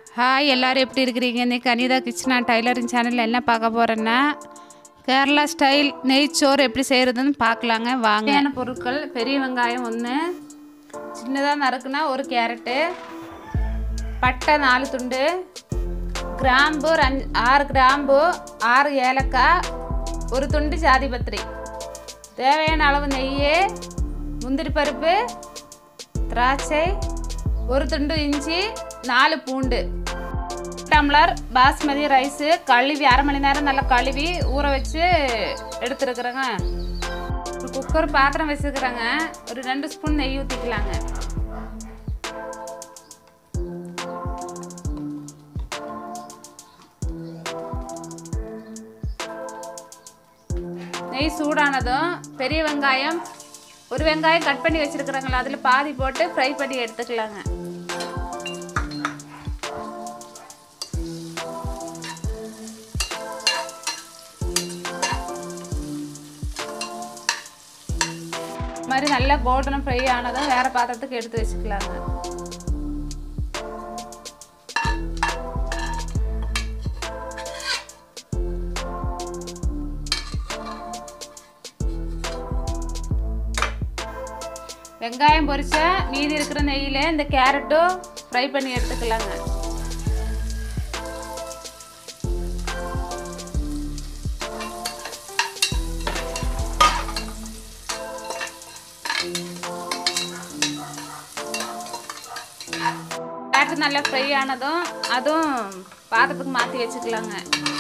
hi எல்லோரும் எப்படி இருக்கிறீங்க இன்னைக்கு அனிதா கிச்சனா டைலரிங் சேனலில் என்ன பார்க்க போகிறேன்னா கேரளா ஸ்டைல் நெய்ச்சோறு எப்படி செய்கிறதுன்னு பார்க்கலாங்க வாங்க தேவையான பொருட்கள் பெரிய வெங்காயம் ஒன்று சின்னதாக நறுக்குனா ஒரு கேரட்டு பட்டை நாலு துண்டு கிராம்பு ஒரு அஞ்சு ஆறு கிராம்பு ஆறு ஏலக்காய் ஒரு துண்டு ஜாதி பத்திரி தேவையான அளவு நெய் முந்திரி பருப்பு திராட்சை ஒரு துண்டு இஞ்சி நாலு பூண்டு டம்ளர் பாஸ்மதி ரைஸு கழுவி அரை மணி நேரம் நல்லா கழுவி ஊற வச்சு எடுத்துருக்குறேங்க ஒரு குக்கர் பாத்திரம் வச்சுருக்குறேங்க ஒரு ரெண்டு ஸ்பூன் நெய் ஊற்றிக்கலாங்க நெய் சூடானதும் பெரிய வெங்காயம் ஒரு வெங்காயம் கட் பண்ணி வச்சுருக்குறாங்களா அதில் பாதி போட்டு ஃப்ரை பண்ணி எடுத்துக்கலாங்க இது மாதிரி நல்லா கோல்டன் ஃப்ரை ஆனதும் வேறு பாத்திரத்துக்கு எடுத்து வச்சுக்கலாங்க வெங்காயம் பொரிச்ச மீதி இருக்கிற நெய்யில் இந்த கேரட்டும் ஃப்ரை பண்ணி எடுத்துக்கலாங்க கேரட் நல்லா ஃப்ரை ஆனதும் அதுவும் பாத்திரத்துக்கு மாற்றி வச்சுக்கலாங்க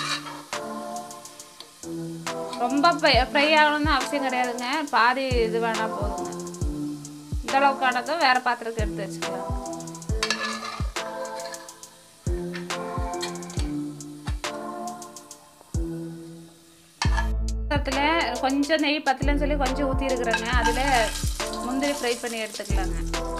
ரொம்ப ஃப்ரை ஆகணும்னு அவசியம் கிடையாதுங்க பாதி இது வேணால் போதுங்க இந்த அளவுக்கு ஆனதும் வேறு பாத்திரத்துக்கு எடுத்து வச்சுக்கலாம் பாத்திரத்தில் கொஞ்சம் நெய் பத்தலன்னு சொல்லி கொஞ்சம் ஊற்றி இருக்கிறேங்க அதில் முந்திரி ஃப்ரை பண்ணி எடுத்துக்கலாங்க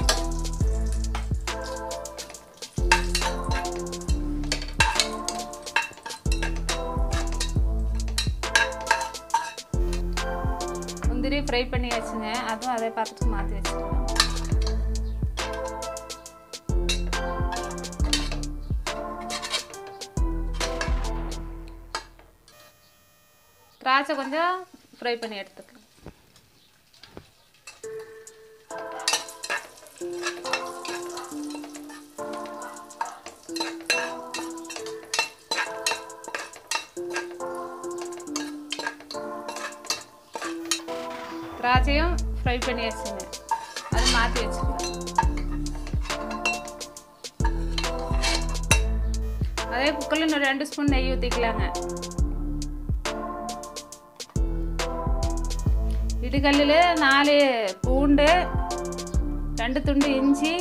முந்திரி ஃப்ரை பண்ணி வச்சுங்க அதுவும் அதே பார்த்துட்டு மாற்றி வச்சுக்கலாம் திராட்சை கொஞ்சம் ஃப்ரை பண்ணி எடுத்துக்கலாம் திராட்சையும் ஃப்ரை பண்ணி வச்சுங்க அது மாற்றி வச்சுக்கலாம் அதே குக்கரில் இன்னும் ரெண்டு ஸ்பூன் நெய் ஊற்றிக்கலாங்க இடுகல்லில் நாலு பூண்டு ரெண்டு துண்டு இஞ்சி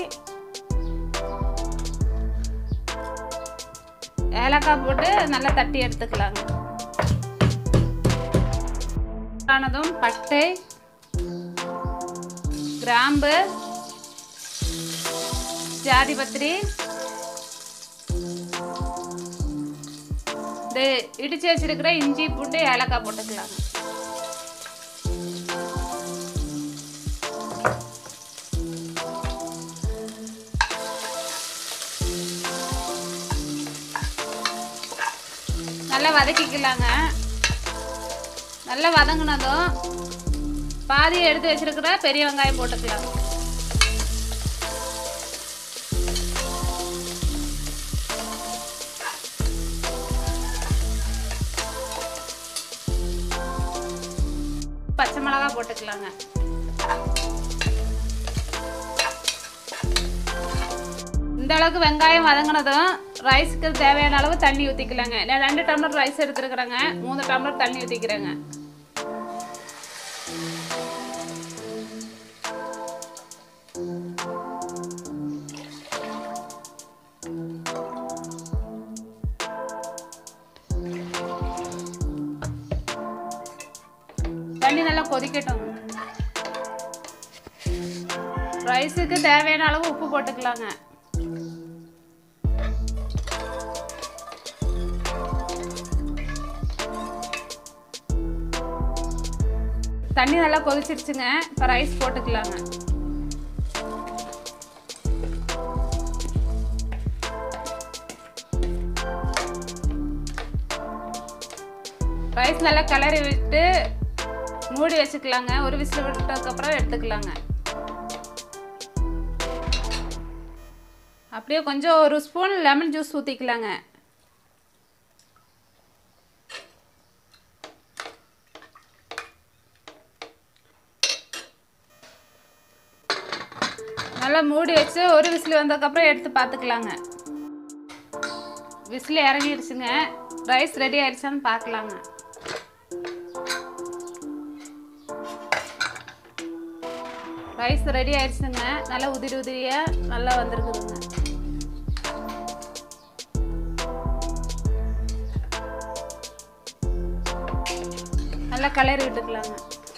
ஏலக்காய் போட்டு நல்லா தட்டி எடுத்துக்கலாங்க ஆனதும் பட்டை கிராம்பு ஜாதி பத்திரி இந்த இடிச்சு வச்சிருக்கிற இஞ்சி பூண்டு ஏலக்காய் போட்டுக்கலாங்க நல்லா வதக்கிக்கலாங்க நல்லா வதங்கினதும் பாதி எடுத்து வச்சிருக்கிற பெரிய வெங்காயம் போட்டுக்கலாம் பச்சை மிளகா போட்டுக்கலாங்க இந்த அளவுக்கு வெங்காயம் வதங்கினதும் ரைஸுக்கு தேவையான அளவு தண்ணி ஊற்றிக்கலாங்க நான் ரெண்டு டம்ளர் ரைஸ் எடுத்துருக்குறேங்க மூணு டம்ளர் தண்ணி ஊற்றிக்கிறேங்க தண்ணி நல்லா கொதிக்கட்டும் ரைஸுக்கு தேவையான அளவு உப்பு போட்டுக்கலாங்க தண்ணி நல்லா கொதிச்சிருச்சுங்க இப்போ ரைஸ் போட்டுக்கலாங்க ரைஸ் நல்லா கிளறி விட்டு மூடி வச்சுக்கலாங்க ஒரு விசில் விட்டதுக்கப்புறம் எடுத்துக்கலாங்க அப்படியே கொஞ்சம் ஒரு ஸ்பூன் லெமன் ஜூஸ் ஊற்றிக்கலாங்க நல்லா மூடி வச்சு ஒரு விசில் வந்ததுக்கப்புறம் எடுத்து பார்த்துக்கலாங்க விசில் இறங்கிடுச்சுங்க ரைஸ் ரெடி ஆயிடுச்சான்னு பார்க்கலாங்க ரைஸ் ரெடி ஆயிடுச்சுங்க நல்லா உதிரி உதிரியாக நல்லா வந்திருக்குதுங்க நல்லா கலரி விட்டுக்கலாங்க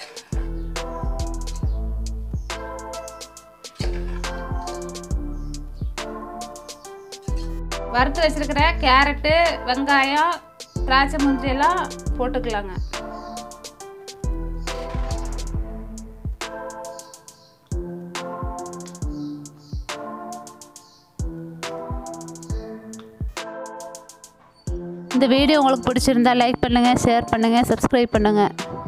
வறுத்து வச்சிருக்கிற கேரட்டு வெங்காயம் திராட்சை முந்திரி எல்லாம் போட்டுக்கலாங்க இந்த வீடியோ உங்களுக்கு பிடிச்சிருந்தா லைக் பண்ணுங்கள் ஷேர் பண்ணுங்கள் சப்ஸ்கிரைப் பண்ணுங்கள்